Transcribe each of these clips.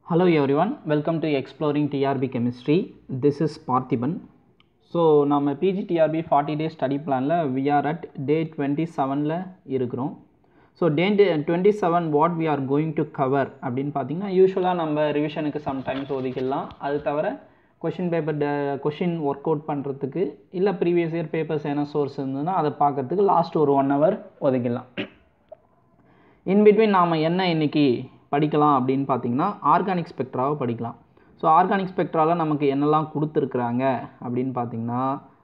Hello everyone, welcome to Exploring TRB Chemistry. This is Parthiban. So நம்ம PGTRB forty day study பிளானில் we are at day twenty செவனில் இருக்கிறோம் so day twenty seven what we are going to cover அப்படின்னு பார்த்தீங்கன்னா யூஸ்வலாக நம்ம ரிவிஷனுக்கு sometimes ஒதுக்கிடலாம் அது தவிர question paper question work out பண்ணுறதுக்கு இல்லை ப்ரீவியஸ் இயர் பேப்பர்ஸ் என்ன சோர்ஸ் இருந்ததுன்னா அதை பார்க்கறதுக்கு லாஸ்ட் ஒரு ஒன் ஹவர் ஒதுக்கிடலாம் இன் பிட்வீன் நாம் என்ன இன்றைக்கி படிக்கலாம் அப்படின்னு பார்த்தீங்கன்னா ஆர்கானிக் ஸ்பெக்ட்ராவை படிக்கலாம் ஸோ ஆர்கானிக் ஸ்பெக்ட்ராவில் நமக்கு என்னெல்லாம் கொடுத்துருக்குறாங்க அப்படின்னு பார்த்தீங்கன்னா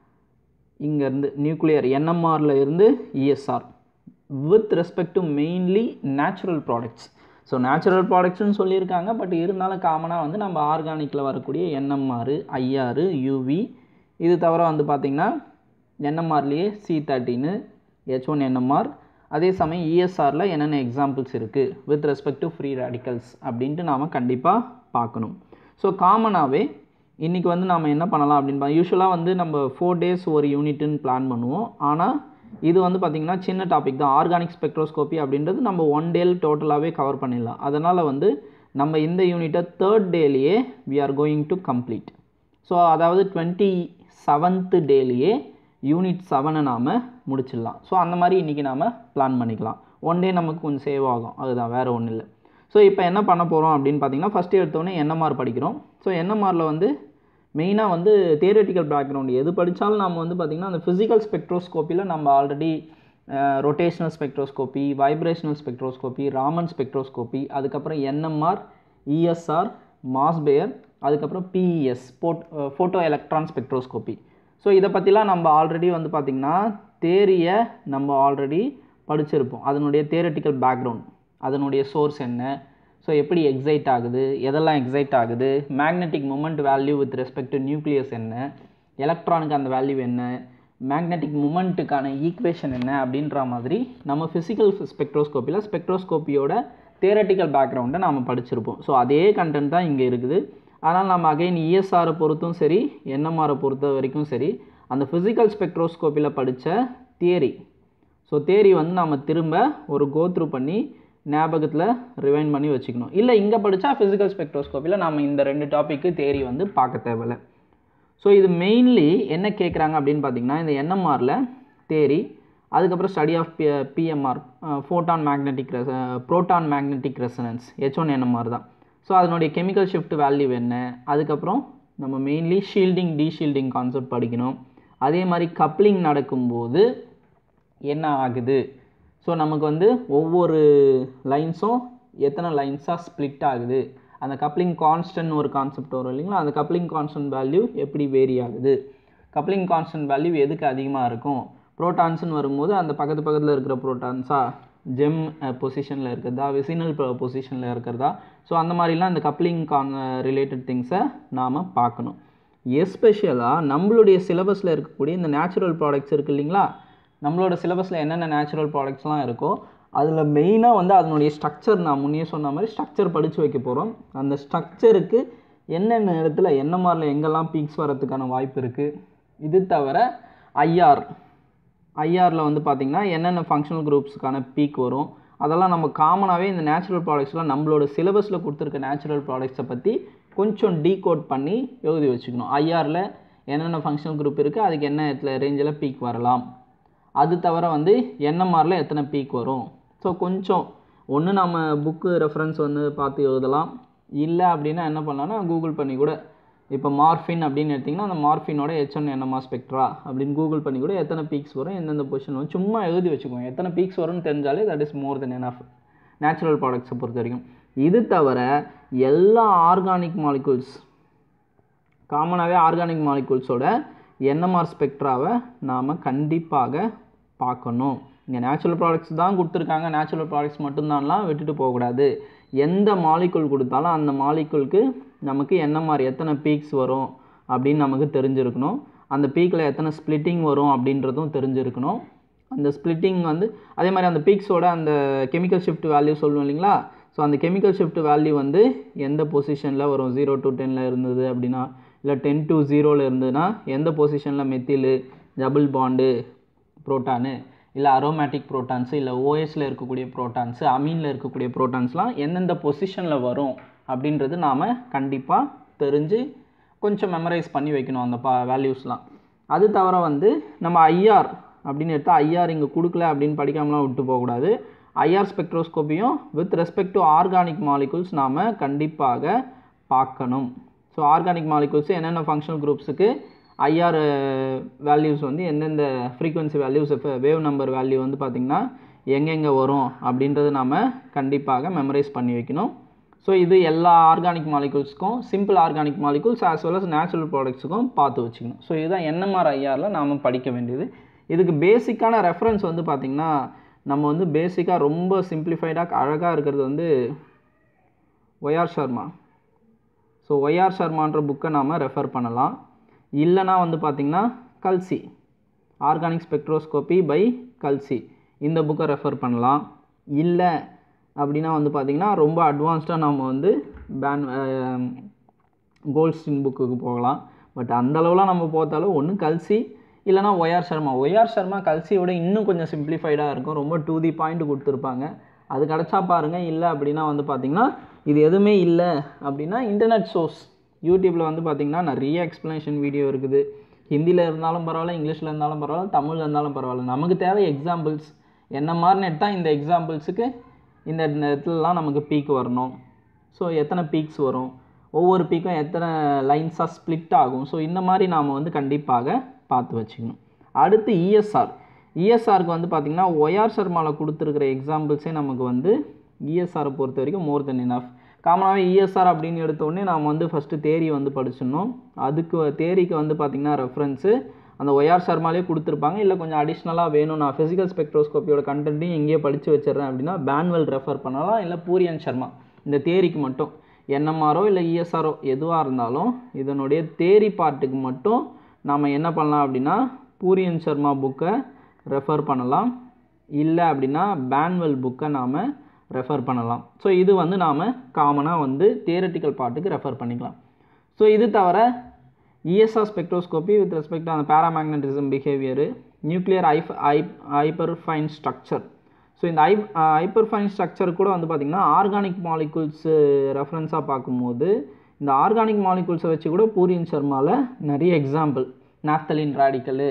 இங்கேருந்து நியூக்ளியர் என்எம்ஆரில் இருந்து ESR with respect to mainly natural products so natural ப்ராடக்ட்ஸ்னு சொல்லியிருக்காங்க பட் இருந்தாலும் காமனாக வந்து நம்ம ஆர்கானிக்கில் வரக்கூடிய என்எம்ஆர் ஐஆர் யூவி இது தவிர வந்து பார்த்திங்கன்னா என்எம்ஆர்லேயே சி தேர்ட்டின்னு ஹெச் ஒன் என்எம்ஆர் அதே சமயம் இஎஸ்ஆரில் என்னென்ன எக்ஸாம்பிள்ஸ் இருக்குது with respect to free radicals அப்படின்ட்டு நாம் கண்டிப்பாக பார்க்கணும் ஸோ காமனாகவே இன்றைக்கி வந்து நம்ம என்ன பண்ணலாம் அப்படின்னு யூஸ்வலாக வந்து நம்ம ஃபோர் டேஸ் ஒரு யூனிட்டுன்னு பிளான் பண்ணுவோம் ஆனால் இது வந்து பார்த்திங்கன்னா சின்ன டாபிக் தான் ஆர்கானிக் ஸ்பெக்ட்ரோஸ்கோப்பி அப்படின்றது நம்ம ஒன் டேல டோட்டலாகவே கவர் பண்ணிடலாம் அதனால் வந்து நம்ம இந்த யூனிட்டை தேர்ட் டேலேயே we are going to complete so அதாவது டுவெண்ட்டி செவன்த்து டேலேயே யூனிட் செவனை நாம் முடிச்சிடலாம் ஸோ அந்த மாதிரி இன்றைக்கி நாம் பிளான் பண்ணிக்கலாம் ஒன் டே நமக்கு கொஞ்சம் சேவ் ஆகும் அதுதான் வேறு ஒன்றும் இல்லை ஸோ இப்போ என்ன பண்ண போகிறோம் அப்படின்னு பார்த்தீங்கன்னா ஃபஸ்ட்டு எடுத்தோடனே என்எம்ஆர் படிக்கிறோம் ஸோ என்எம்ஆரில் வந்து மெயினாக வந்து தியரட்டிக்கல் பேக்ரவுண்ட் எது படித்தாலும் நம்ம வந்து பார்த்திங்கன்னா அந்த ஃபிசிக்கல் ஸ்பெக்ட்ரோஸ்கோப்பியில் நம்ம already rotational spectroscopy vibrational spectroscopy Raman spectroscopy அதுக்கப்புறம் என்எம்ஆர் இஎஸ்ஆர் மாஸ்பேயர் அதுக்கப்புறம் பிஇஎஸ் போட் ஃபோட்டோ எலக்ட்ரான் ஸ்பெக்ட்ரோஸ்கோப்பி ஸோ இதை பற்றிலாம் நம்ம ஆல்ரெடி வந்து பார்த்திங்கன்னா தேரியை நம்ம ஆல்ரெடி படிச்சிருப்போம் அதனுடைய தியரட்டிக்கல் பேக்ரவுண்ட் அதனுடைய சோர்ஸ் என்ன ஸோ எப்படி எக்ஸைட் ஆகுது எதெல்லாம் எக்ஸைட் ஆகுது magnetic moment value with respect to nucleus என்ன எலக்ட்ரானுக்கு அந்த வேல்யூ என்ன மேக்னெட்டிக் மூமெண்ட்டுக்கான ஈக்குவேஷன் என்ன அப்படின்ற மாதிரி நம்ம ஃபிசிக்கல் ஸ்பெக்ட்ரோஸ்கோப்பியில் ஸ்பெக்ட்ரோஸ்கோப்பியோட தியரட்டிக்கல் பேக்ரவுண்டை நாம் படிச்சிருப்போம் ஸோ அதே கண்டென்ட் தான் இங்கே இருக்குது ஆனால் நம்ம அகைன் இஎஸ்ஆரை பொறுத்தும் சரி என்எம்ஆரை பொறுத்த வரைக்கும் சரி அந்த ஃபிசிக்கல் ஸ்பெக்ட்ரோஸ்கோப்பியில் படித்த தியரி ஸோ தேரி வந்து நம்ம திரும்ப ஒரு கோத்ரூ பண்ணி ஞாபகத்தில் ரிவைண்ட் பண்ணி வச்சுக்கணும் இல்லை இங்கே படித்தா ஃபிசிக்கல் ஸ்பெக்ட்ரோஸ்கோப்பியில் நம்ம இந்த ரெண்டு டாப்பிக்கு தேரி வந்து பார்க்க தேவையில்ல ஸோ இது மெயின்லி என்ன கேட்குறாங்க அப்படின்னு பார்த்தீங்கன்னா இந்த என்எம்ஆரில் தேரி அதுக்கப்புறம் study of P PMR photon magnetic ரெச proton magnetic resonance H one NMR தான் ஸோ அதனுடைய கெமிக்கல் ஷிஃப்ட் வேல்யூ என்ன அதுக்கப்புறம் நம்ம மெயின்லி ஷீல்டிங் டீஷீல்டிங் கான்செப்ட் படிக்கணும் அதே மாதிரி கப்ளிங் நடக்கும்போது என்ன ஆகுது ஸோ நமக்கு வந்து ஒவ்வொரு லைன்ஸும் எத்தனை லைன்ஸாக ஸ்ப்ளிட் ஆகுது அந்த கப்ளிங் கான்ஸ்டன்ட் ஒரு கான்செப்ட் வரும் இல்லைங்களா அந்த கப்ளிங் கான்ஸ்டன்ட் வேல்யூ எப்படி வேரி ஆகுது கப்ளிங் கான்ஸ்டன்ட் வேல்யூ எதுக்கு அதிகமாக இருக்கும் ப்ரோட்டான்ஸ்னு வரும்போது அந்த பக்கத்து பக்கத்தில் இருக்கிற ப்ரோட்டான்ஸா ஜெம் பொசிஷனில் இருக்கிறதா விசினல் பொசிஷனில் இருக்கிறதா ஸோ அந்த மாதிரிலாம் இந்த கப்ளிங் கான் ரிலேட்டட் திங்ஸை நாம் பார்க்கணும் எஸ்பெஷலாக நம்மளுடைய சிலபஸில் இருக்கக்கூடிய இந்த நேச்சுரல் ப்ராடக்ட்ஸ் இருக்குது இல்லைங்களா நம்மளோட சிலபஸில் என்னென்ன நேச்சுரல் ப்ராடக்ட்ஸ்லாம் இருக்கோ அதில் மெயினாக வந்து அதனுடைய ஸ்ட்ரக்சர் நான் முன்னே சொன்ன மாதிரி ஸ்ட்ரக்சர் படித்து வைக்க போகிறோம் அந்த ஸ்ட்ரக்சருக்கு என்னென்ன இடத்துல என்ன மாதிரில எங்கெல்லாம் பீக்ஸ் வரதுக்கான வாய்ப்பு இருக்குது இது தவிர ஐஆர் ஐஆரில் வந்து பார்த்திங்கன்னா என்னென்ன ஃபங்க்ஷனல் குரூப்ஸுக்கான பீக் வரும் அதெல்லாம் நம்ம காமனாகவே இந்த நேச்சுரல் ப்ராடக்ட்ஸ்லாம் நம்மளோட சிலபஸில் கொடுத்துருக்க நேச்சுரல் ப்ராடக்ட்ஸை பற்றி கொஞ்சம் டீகோட் பண்ணி எழுதி வச்சுக்கணும் ஐஆரில் என்னென்ன ஃபங்க்ஷனல் குரூப் இருக்குது அதுக்கு என்ன இடத்துல ரேஞ்சில் பீக் வரலாம் அது தவிர வந்து என்எம்ஆரில் எத்தனை பீக் வரும் ஸோ கொஞ்சம் ஒன்று நம்ம புக்கு ரெஃபரன்ஸ் வந்து பார்த்து எழுதலாம் இல்லை அப்படின்னா என்ன பண்ணலாம்னா கூகுள் பண்ணி கூட இப்போ மார்ஃபின் அப்படின்னு எடுத்திங்கன்னா அந்த மார்ஃபினோட ஹெச் ஒன் என்எம்ஆர் ஸ்பெக்ட்ரா அப்படின்னு கூகுள் பண்ணி கூட எத்தனை பீக்ஸ் வரும் எந்தெந்த பொசிஷன் வரும் சும்மா எழுதி வச்சுக்கோங்க எத்தனை பீக்ஸ் வரும்னு தெரிஞ்சாலே that is more than enough natural ப்ராடக்ட்ஸை பொறுத்த வரைக்கும் இது தவிர எல்லா ஆர்கானிக் மாலிகுல்ஸ் காமனாகவே ஆர்கானிக் மாலிகுல்ஸோட என்எம்ஆர் ஸ்பெக்ட்ராவை நாம் கண்டிப்பாக பார்க்கணும் இங்கே நேச்சுரல் ப்ராடக்ட்ஸ் தான் கொடுத்துருக்காங்க நேச்சுரல் ப்ராடக்ட்ஸ் மட்டும்தான்லாம் விட்டுட்டு போகக்கூடாது எந்த மாலிகுல் கொடுத்தாலும் அந்த மாலிகுலுக்கு நமக்கு என்எம்ஆர் எத்தனை பீக்ஸ் வரும் அப்படின்னு நமக்கு தெரிஞ்சிருக்கணும் அந்த பீக்கில் எத்தனை ஸ்ப்ளிட்டிங் வரும் அப்படின்றதும் தெரிஞ்சிருக்கணும் அந்த ஸ்ப்ளிட்டிங் வந்து அதே மாதிரி அந்த பீக்ஸோட அந்த கெமிக்கல் ஷிஃப்ட் வேல்யூ சொல்லுவோம் இல்லைங்களா ஸோ அந்த கெமிக்கல் ஷிஃப்ட் வேல்யூ வந்து எந்த பொசிஷனில் வரும் ஜீரோ டு டெனில் இருந்தது அப்படின்னா இல்லை டென் டு ஜீரோவில் இருந்ததுன்னா எந்த பொசிஷனில் மெத்திலு டபுள் பாண்டு ப்ரோட்டானு இல்லை அரோமேட்டிக் ப்ரோட்டான்ஸு இல்லை ஓஎஸில் இருக்கக்கூடிய ப்ரோட்டான்ஸு அமீனில் இருக்கக்கூடிய ப்ரோட்டான்ஸ்லாம் எந்தெந்த பொசிஷனில் வரும் அப்படின்றது நாம் கண்டிப்பாக தெரிஞ்சு கொஞ்சம் மெமரைஸ் பண்ணி வைக்கணும் அந்த பா வேல்யூஸ்லாம் அது தவிர வந்து நம்ம ஐஆர் அப்படின்னு எடுத்தால் ஐஆர் இங்கே கொடுக்கல அப்படின்னு படிக்காமலாம் விட்டு போகக்கூடாது ஐஆர் ஸ்பெக்ட்ரோஸ்கோப்பியும் with respect to organic molecules நாம் கண்டிப்பாக பார்க்கணும் ஸோ ஆர்கானிக் மாலிகுல்ஸ் என்னென்ன ஃபங்க்ஷனல் குரூப்ஸுக்கு ஐஆர் வேல்யூஸ் வந்து எந்தெந்த frequency values wave number value வந்து பார்த்திங்கன்னா எங்கெங்கே வரும் அப்படின்றது நாம் கண்டிப்பாக மெமரைஸ் பண்ணி வைக்கணும் ஸோ இது எல்லா ஆர்கானிக் மாலிகுல்ஸ்க்கும் simple organic molecules as well as natural ப்ராடக்ட்ஸுக்கும் பார்த்து வச்சுக்கணும் ஸோ இதுதான் என்எம்ஆர் ஐஆரில் நாம் படிக்க வேண்டியது இதுக்கு பேசிக்கான ரெஃபரன்ஸ் வந்து பார்த்திங்கன்னா நம்ம வந்து பேசிக்காக ரொம்ப சிம்பிளிஃபைடாக அழகாக இருக்கிறது வந்து ஒய்ஆர் சர்மா ஸோ ஒய்ஆர் சர்மான்ற புக்கை நாம் ரெஃபர் பண்ணலாம் இல்லைனா வந்து பார்த்திங்கன்னா Kalsi organic spectroscopy by Kalsi இந்த புக்கை ரெஃபர் பண்ணலாம் இல்லை அப்படின்னா வந்து பார்த்திங்கன்னா ரொம்ப அட்வான்ஸ்டாக நம்ம வந்து பேன் கோல்ட்ஸ்டின் புக்குக்கு போகலாம் பட் அந்தளவுலாம் நம்ம போத்தாலும் ஒன்று கல்சி இல்லைனா ஒய்ஆர் சர்மா ஒய்ஆர் சர்மா கல்சியை விட இன்னும் கொஞ்சம் சிம்பிளிஃபைடாக இருக்கும் ரொம்ப டூ தி பாயிண்ட் கொடுத்துருப்பாங்க அது கிடச்சா பாருங்கள் இல்லை அப்படின்னா வந்து பார்த்திங்கன்னா இது எதுவுமே இல்லை அப்படின்னா இன்டர்நெட் சோர்ஸ் யூடியூப்பில் வந்து பார்த்திங்கன்னா நிறைய எக்ஸ்ப்ளனேஷன் வீடியோ இருக்குது ஹிந்தியில் இருந்தாலும் பரவாயில்ல இங்கிலீஷில் இருந்தாலும் பரவாயில்ல தமிழில் இருந்தாலும் பரவாயில்ல நமக்கு தேவை எக்ஸாம்பிள்ஸ் என்ன மாதிரி எடுத்தால் இந்த எக்ஸாம்பிள்ஸுக்கு இந்த இடத்துலலாம் நமக்கு பீக் வரணும் ஸோ எத்தனை பீக்ஸ் வரும் ஒவ்வொரு பீக்கும் எத்தனை லைன்ஸாக ஸ்ப்ளிட் ஆகும் ஸோ இந்த மாதிரி நாம் வந்து கண்டிப்பாக பார்த்து வச்சுக்கணும் அடுத்து இஎஸ்ஆர் இஎஸ்ஆருக்கு வந்து பார்த்திங்கன்னா ஒய்ஆர் சர்மாவில் கொடுத்துருக்கிற எக்ஸாம்பிள்ஸே நமக்கு வந்து இஎஸ்ஆரை பொறுத்த வரைக்கும் மோர் தென் இனஃப் காமனாகவே இஎஸ்ஆர் அப்படின்னு எடுத்தோடனே நாம் வந்து ஃபஸ்ட்டு தேரி வந்து படிச்சிடணும் அதுக்கு தேரிக்கு வந்து பார்த்திங்கன்னா ரெஃபரன்ஸு அந்த ஒய்ஆர் சர்மாலே கொடுத்துருப்பாங்க இல்லை கொஞ்சம் அடிஷ்னலாக வேணும் நான் ஃபிசிக்கல் ஸ்பெக்ட்ரோஸ்கோப்பியோட கண்டென்ட்டையும் இங்கேயே படித்து வச்சிடுறேன் அப்படின்னா பேன்வெல் ரெஃபர் பண்ணலாம் இல்லை பூரியன் சர்மா இந்த தேரிக்கு மட்டும் என்எம்ஆரோ இல்லை இஎஸ்ஆரோ எதுவாக இருந்தாலும் இதனுடைய தேரி பார்ட்டுக்கு மட்டும் நாம் என்ன பண்ணலாம் அப்படின்னா பூரியன் சர்மா புக்கை ரெஃபர் பண்ணலாம் இல்லை அப்படின்னா பேன்வெல் புக்கை நாம் ரெஃபர் பண்ணலாம் ஸோ இது வந்து நாம் காமனாக வந்து தியரட்டிக்கல் பார்ட்டுக்கு ரெஃபர் பண்ணிக்கலாம் ஸோ இது தவிர இஎஸ்ஆர் ஸ்பெக்ட்ரோஸ்கோப்பி வித் ரெஸ்பெக்ட் அந்த paramagnetism behaviour nuclear if I hyperfine structure so இந்த ஐ ஹைப்பர் ஃபைன் ஸ்ட்ரக்சர் கூட வந்து பார்த்திங்கன்னா ஆர்கானிக் மாலிகுல்ஸ் ரெஃபரன்ஸாக பார்க்கும்போது இந்த ஆர்கானிக் மாலிகுல்ஸை வச்சு கூட பூரியன் சர்மாவில் நிறைய எக்ஸாம்பிள் நாப்தலின் ரேடிக்கலு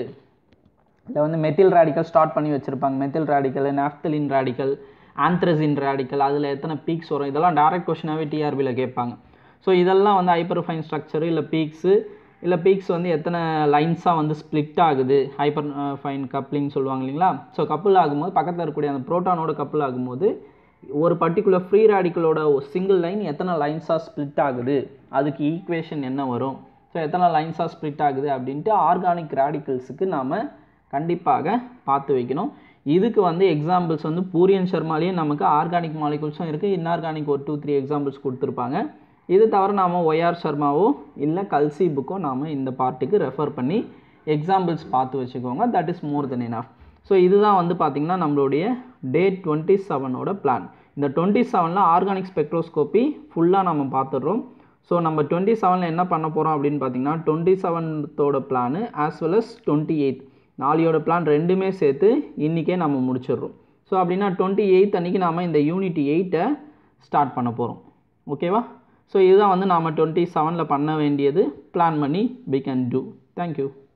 இதை வந்து மெத்தில் ரேடிக்கல் ஸ்டார்ட் பண்ணி வச்சுருப்பாங்க methyl radical naphthalene radical anthracene radical அதில் எத்தனை பீக்ஸ் வரும் இதெல்லாம் டேரக்ட் கொஷினாகவே டிஆர்பியில் கேட்பாங்க ஸோ இதெல்லாம் வந்து ஹைப்பர் ஃபைன் ஸ்ட்ரக்சரு இல்லை பீக்ஸு இல்லை பீக்ஸ் வந்து எத்தனை லைன்ஸாக வந்து ஸ்ப்ளிட் ஆகுது ஹைப்பர் ஃபைன் கப்ளிங் சொல்லுவாங்க இல்லைங்களா ஸோ கப்புள் ஆகும்போது பக்கத்தில் இருக்கக்கூடிய அந்த ப்ரோட்டானோட கப்புள் ஆகும்போது ஒரு பர்டிகுலர் ஃப்ரீ ரேடிக்கலோட சிங்கிள் லைன் எத்தனை லைன்ஸாக ஸ்ப்ளிட் ஆகுது அதுக்கு ஈக்குவேஷன் என்ன வரும் ஸோ எத்தனை லைன்ஸாக ஸ்ப்ளிட் ஆகுது அப்படின்ட்டு ஆர்கானிக் ரேடிக்கல்ஸுக்கு நாம் கண்டிப்பாக பார்த்து வைக்கணும் இதுக்கு வந்து எக்ஸாம்பிள்ஸ் வந்து பூரியன் சர்மாலேயே நமக்கு ஆர்கானிக் மாலிகுல்ஸும் இருக்குது இன்ஆர்கானிக் ஒரு டூ த்ரீ எக்ஸாம்பிள்ஸ் கொடுத்துருப்பாங்க இது தவிர நாம் ஒய்ஆர் சர்மாவோ இல்லை கல்சி புக்கோ நாம் இந்த பார்ட்டுக்கு ரெஃபர் பண்ணி எக்ஸாம்பிள்ஸ் பார்த்து வச்சுக்கோங்க that is more than enough so இதுதான் வந்து பார்த்திங்கன்னா நம்மளுடைய டே டுவெண்ட்டி செவனோட பிளான் இந்த டுவெண்ட்டி செவனில் ஆர்கானிக் ஸ்பெக்ட்ரோஸ்கோப்பி ஃபுல்லாக நம்ம பார்த்துடுறோம் ஸோ நம்ம டுவெண்ட்டி செவனில் என்ன பண்ண போகிறோம் அப்படின்னு பார்த்தீங்கன்னா டுவெண்ட்டி செவன்த்தோட plan as well as twenty eighth நாளையோட பிளான் ரெண்டுமே சேர்த்து இன்றைக்கே நம்ம முடிச்சிடுறோம் ஸோ அப்படின்னா டுவெண்ட்டி எயித் அன்றைக்கி நாம் இந்த யூனிட் எயிட்டை ஸ்டார்ட் பண்ண போகிறோம் ஓகேவா ஸோ இதுதான் வந்து நாம் டுவெண்ட்டி செவனில் பண்ண வேண்டியது பிளான் பண்ணி வி கேன் டூ தேங்க்யூ